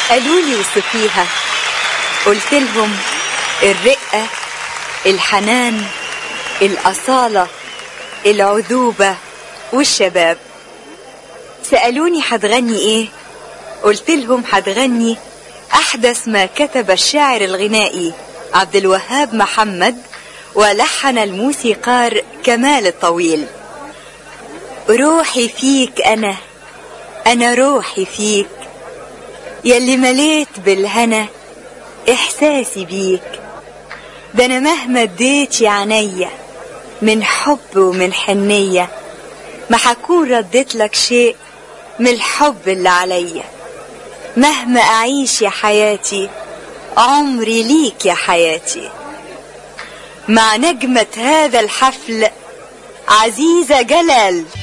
قالوا لي وصفيها قلت لهم الرقة الحنان الأصالة العذوبة والشباب سألوني هتغني ايه قلت لهم هتغني أحدث ما كتب الشاعر الغنائي عبد الوهاب محمد ولحن الموسيقار كمال الطويل روحي فيك أنا أنا روحي فيك يلي مليت بالهنا إحساسي بيك ده أنا مهما اديت يا عينيا من حب ومن حنية ما حكون رديت لك شيء من الحب اللي عليا مهما أعيش يا حياتي عمري ليك يا حياتي مع نجمة هذا الحفل عزيزة جلال